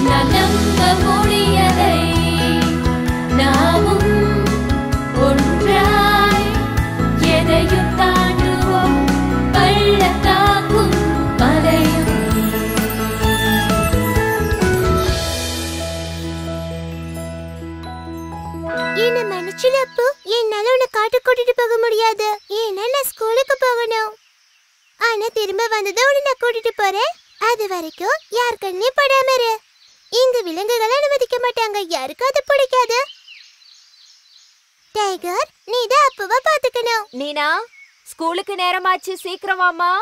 நான் நம்ப முடியலை நாமும் ஒன்றாய் எதையும் தாண்டுவோம் பள்ளத்தாக்கும் மலையும் என்ன மன்னிச்சிடு அப்பு என்னால உன்னை காட்டு கூட்டிட்டு போக முடியாது ஏன்னா நான் ஸ்கூலுக்கு போகணும் ஆனா திரும்ப வந்ததும் உன்னை நான் கூட்டிட்டு போறேன் அது வரைக்கும் யார் கண்ணிலையும் படாம இரு இங்க விலங்குகளை அனுமதிக்க மாட்டாங்க யாருக்கும் அது பிடிக்காது டைகர் நீ தான் அப்புவா பாத்துக்கணும் நீனா ஸ்கூலுக்கு நேரமாச்சு சீக்கிரம் வாமா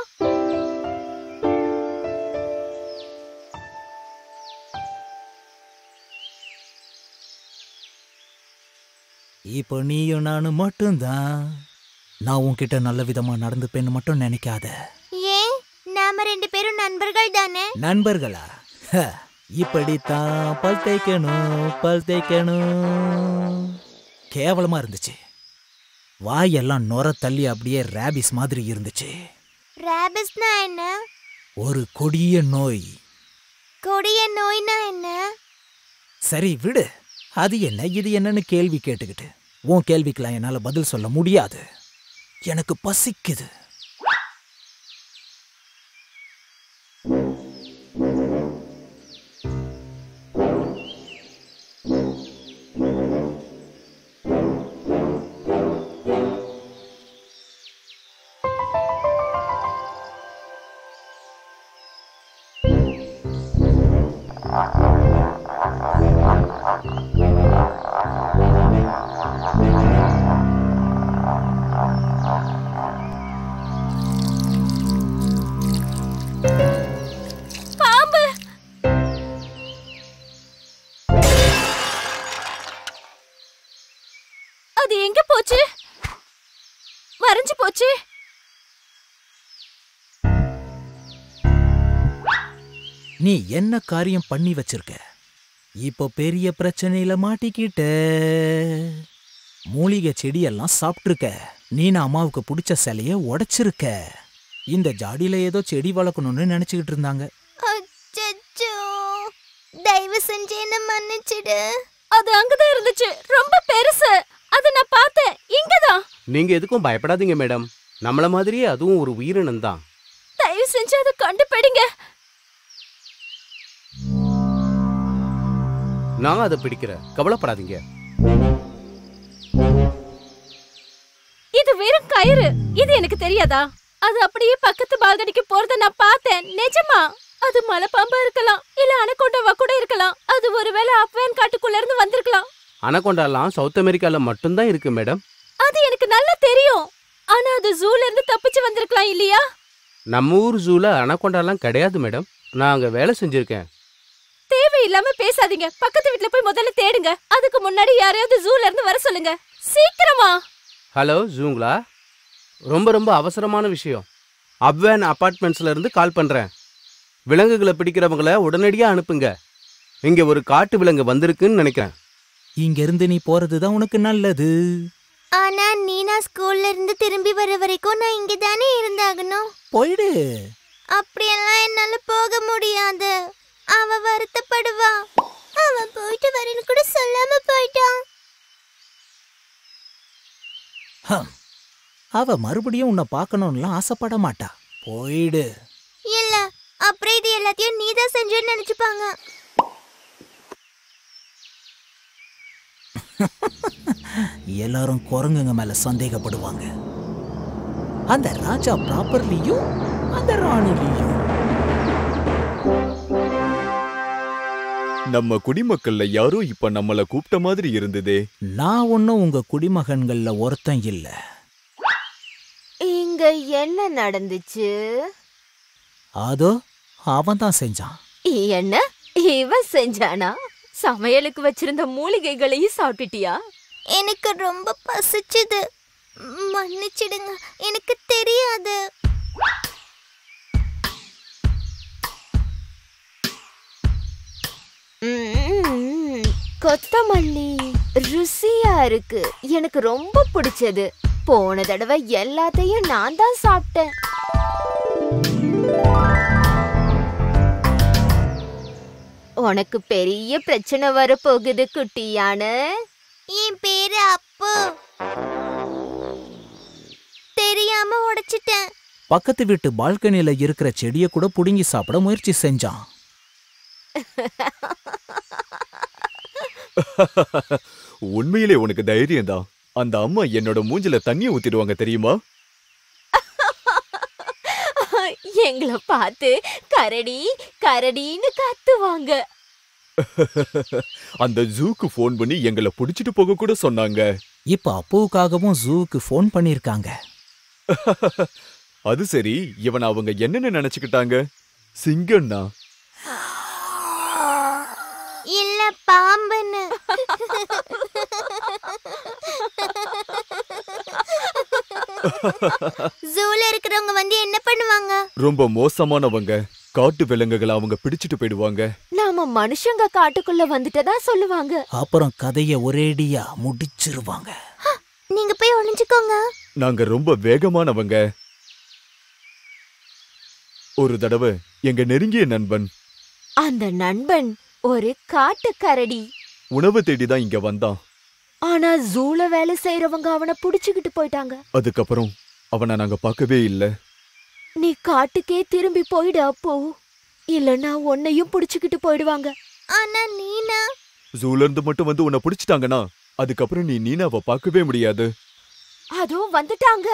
இப்போ நீயும் நானும் மட்டும்தான் நான் உன்கிட்ட நல்ல விதமா நடந்துப்பேன்னு மட்டும் நினைக்காத ஏன் நாம ரெண்டு பேரும் நண்பர்கள் தானே நண்பர்களா ஹ, இப்படித்தான் பல் தேய்க்கணும் பல் தேய்க்கணும் கேவலமா இருந்துச்சு வாயெல்லாம் நொர தள்ளி அப்படியே ரேபிஸ் மாதிரி இருந்துச்சு ரேபிஸ்னா என்ன ஒரு கொடிய நோய் கொடிய நோய்னா என்ன சரி விடு அது என்ன இது என்னன்னு கேள்வி கேட்டுக்கிட்டு உன் கேள்விக்கெல்லாம் என்னால பதில் சொல்ல முடியாது எனக்கு பசிக்குது பாம்பு அது எங்க போச்சு மறைஞ்சு போச்சு நீ என்ன காரியம் பண்ணி வச்சிருக்க இப்போ பெரிய பிரச்சனையில மாட்டிக்கிட்ட மூலிகை செடியெல்லாம் சாப்பிட்ருக்க நீன அம்மாவுக்கு பிடிச்ச சிலைய உடைச்சிருக்க இந்த ஜாடியில ஏதோ செடி வளர்க்கணும்னு நினைச்சுக்கிட்டு இருந்தாங்க அச்சச்சோ தயவு செஞ்சு என்ன மன்னிச்சிடு அது அங்கதான் இருந்துச்சு ரொம்ப பெருசு அத நான் பார்த்தேன் இங்கதான் நீங்க எதுக்கும் பயப்படாதீங்க மேடம் நம்மள மாதிரியே அதுவும் ஒரு உயிரினம் தான் தயவு செஞ்சு அதை கண்டுபிடிங்க நான் அதை பிடிக்கிறேன் கவலைப்படாதீங்க இது வெறும் கயிறு இது எனக்கு தெரியாதா அது அப்படியே பக்கத்து பால்கனிக்கு போறத நான் பார்த்தேன் நிஜமா அது மலைப்பாம்பா இருக்கலாம் இல்ல அணைக்கொண்டவா கூட இருக்கலாம் அது ஒருவேளை அப்வேன் காட்டுக்குள்ள இருந்து வந்திருக்கலாம் அனகொண்டாலாம் சவுத் அமெரிக்கால மட்டும்தான் இருக்கு மேடம் அது எனக்கு நல்லா தெரியும் ஆனா அது ஜூல இருந்து தப்பிச்சு வந்திருக்கலாம் இல்லையா நம்ம ஊர் ஜூல அனகொண்டாலாம் கிடையாது மேடம் நான் அங்க வேலை செஞ்சிருக்கேன் தேவையில்லாம பேசாதீங்க பக்கத்து வீட்ல போய் முதல்ல தேடுங்க அதுக்கு முன்னாடி யாரையாவது ஜூல இருந்து வர சொல்லுங்க சீக்கிரமா ஹலோ ஜூங்களா ரொம்ப ரொம்ப அவசரமான விஷயம் அப்வேன் அபார்ட்மெண்ட்ஸ்ல இருந்து கால் பண்றேன் விலங்குகளை பிடிக்கிறவங்கள உடனடியா அனுப்புங்க இங்க ஒரு காட்டு விலங்கு வந்திருக்குன்னு நினைக்கிறேன் இங்க இருந்து நீ போறதுதான் உனக்கு நல்லது ஆனா நீனா ஸ்கூல்ல இருந்து திரும்பி வர வரைக்கும் நான் இங்க தானே இருந்தாகணும் போயிடு அப்படியெல்லாம் என்னால போக முடியாது அவ வருத்தப்படுவா அவன் போயிட்டு வரேன்னு கூட சொல்லாம போயிட்டான் ஹம். அவ மறுபடியும் உன்னை பார்க்கணும்லாம் ஆசைப்பட மாட்டா போயிடு இல்ல அப்புறம் இது எல்லாத்தையும் நீதான் செஞ்சேன்னு நினைச்சுப்பாங்க எல்லாரும் குரங்குங்க மேல சந்தேகப்படுவாங்க அந்த ராஜா ப்ராப்பர்லியும் அந்த ராணிலியும் நம்ம குடிமக்கள்ல யாரோ இப்ப நம்மள கூப்பிட்ட மாதிரி இருந்ததே நான் ஒன்னும் உங்க குடிமகன்கள்ல ஒருத்தன் இல்ல இங்க என்ன நடந்துச்சு அதோ அவன் தான் செஞ்சான் என்ன இவன் செஞ்சானா சமையலுக்கு வச்சிருந்த மூலிகைகளையும் சாப்பிட்டுட்டியா எனக்கு ரொம்ப பசிச்சுது மன்னிச்சிடுங்க எனக்கு தெரியாது ம்ம். கொத்தமல்லி ருசியா இருக்கு எனக்கு ரொம்ப பிடிச்சது போன தடவை எல்லாத்தையும் நான் தான் சாப்பிட்டேன் உனக்கு பெரிய பிரச்சனை வரப்போகுது குட்டியான என் பேரு அப்பு தெரியாம உடைச்சிட்டேன் பக்கத்து வீட்டு பால்கனில இருக்கிற செடியை கூட புடுங்கி சாப்பிட முயற்சி செஞ்சான் உண்மையிலே உனக்கு தைரியம் தான் அந்த அம்மா என்னோட மூஞ்சில தண்ணிய ஊத்திடுவாங்க தெரியுமா எங்களை பார்த்து கரடி கரடின்னு கத்துவாங்க அந்த ஜூக்கு ஃபோன் பண்ணி எங்களை புடிச்சிட்டு போக கூட சொன்னாங்க இப்ப அப்புவுக்காகவும் ஜூவுக்கு ஃபோன் பண்ணிருக்காங்க அது சரி இவனை அவங்க என்னென்ன நினைச்சுக்கிட்டாங்க சிங்கம்னா இல்ல பாம்புன்னு ஜூல இருக்கிறவங்க வந்து என்ன பண்ணுவாங்க ரொம்ப மோசமானவங்க காட்டு விலங்குகளை அவங்க பிடிச்சிட்டு போயிடுவாங்க நாம மனுஷங்க காட்டுக்குள்ள வந்துட்டதா சொல்லுவாங்க அப்புறம் கதைய ஒரேடியா முடிச்சிருவாங்க நீங்க போய் ஒளிஞ்சுக்கோங்க நாங்க ரொம்ப வேகமானவங்க ஒரு தடவை எங்க நெருங்கிய நண்பன் அந்த நண்பன் ஒரு காட்டு கரடி உணவு தேடி தான் இங்க வந்தான் ஆனா ஜூல வேலை செய்யறவங்க அவனை புடிச்சுக்கிட்டு போயிட்டாங்க அதுக்கப்புறம் அவனை நாங்க பார்க்கவே இல்ல நீ காட்டுக்கே திரும்பி போயிடு அப்போ இல்லன்னா உன்னையும் புடிச்சுக்கிட்டு போயிடுவாங்க ஆனா நீனா ஜூல இருந்து மட்டும் வந்து உன்னை பிடிச்சிட்டாங்கன்னா அதுக்கப்புறம் நீ நீனாவை பார்க்கவே முடியாது அதோ வந்துட்டாங்க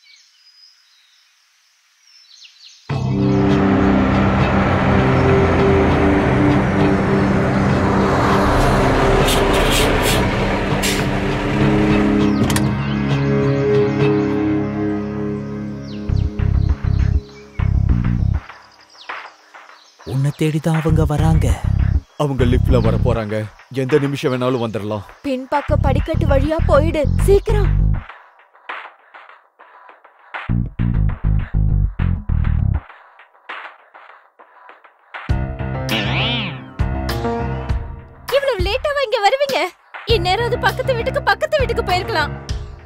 உன்னை தேடிதான் அவங்க வராங்க அவங்க லிஃப்ட்ல வர போறாங்க எந்த நிமிஷம் வேணாலும் வந்துடலாம் பின்பக்க படிக்கட்டு வழியா போயிடு சீக்கிரம் இவ்வளவு லேட்டாவா இங்க வருவீங்க இந்நேரம் அது பக்கத்து வீட்டுக்கு பக்கத்து வீட்டுக்கு போயிருக்கலாம்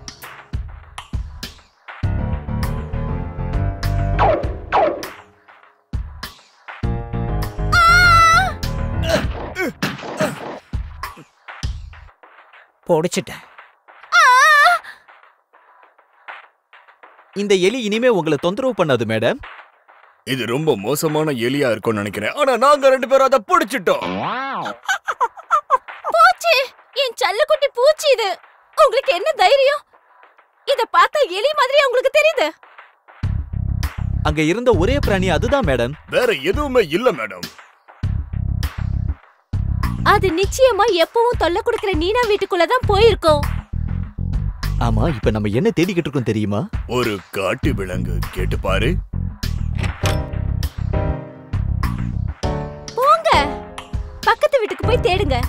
பொடிச்சிட்டேன் இந்த எலி இனிமே உங்களை தொந்தரவு பண்ணாது மேடம் இது ரொம்ப மோசமான எலியா இருக்கும்னு நினைக்கிறேன் ஆனா நாங்க ரெண்டு பேரும் அதை பிடிச்சிட்டோம் பூச்சி என் சல்லுக்குட்டி பூச்சி இது உங்களுக்கு என்ன தைரியம் இத பார்த்தா எலி மாதிரி உங்களுக்கு தெரியுது அங்க இருந்த ஒரே பிராணி அதுதான் மேடம் வேற எதுவுமே இல்ல மேடம் அது நிச்சயமா எப்பவும் தொல்லை கொடுக்கிற நீனா வீட்டுக்குள்ள தான் போயிருக்கோம் ஆமா இப்ப நம்ம என்ன தேடிக்கிட்டு இருக்கோம் தெரியுமா ஒரு காட்டு விலங்கு கேட்டு பாரு போங்க பக்கத்து வீட்டுக்கு போய் தேடுங்க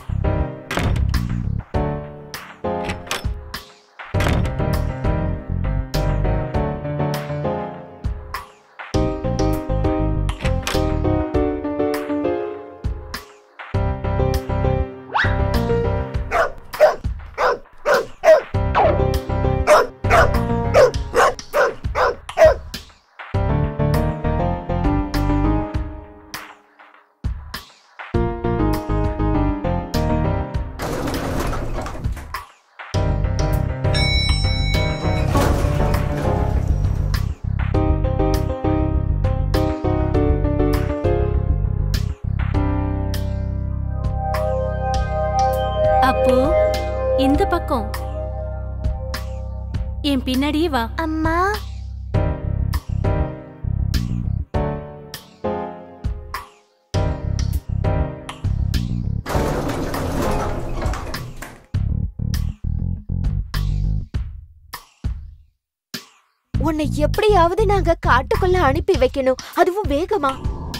அப்போ இந்த பக்கம் என் பின்னாடியே வா அம்மா உன்னை எப்படியாவது நாங்க காட்டுக்குள்ள அனுப்பி வைக்கணும் அதுவும் வேகமா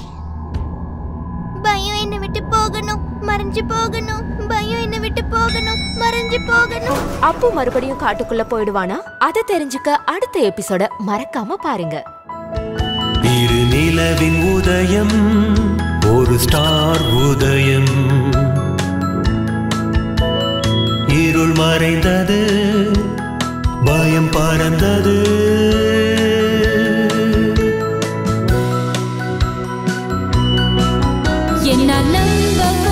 பயம் என்னை விட்டு போகணும் மறைஞ்சு போகணும் பயம் என்னை விட்டு போகணும் மறைஞ்சு போகணும் அப்பு மறுபடியும் காட்டுக்குள்ள போயிடுவானா அதை தெரிஞ்சுக்க அடுத்த எபிசோட மறக்காம பாருங்க இரு நிலவின் உதயம் ஒரு ஸ்டார் உதயம் இருள் மறைந்தது பயம் பறந்தது என்னால் நம்ப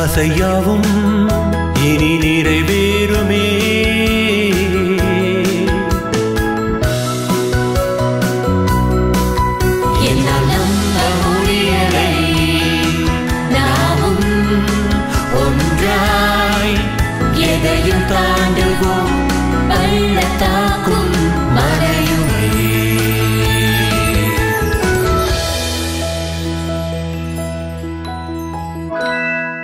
ஆசையாவும் இனி நிறைவேறுமே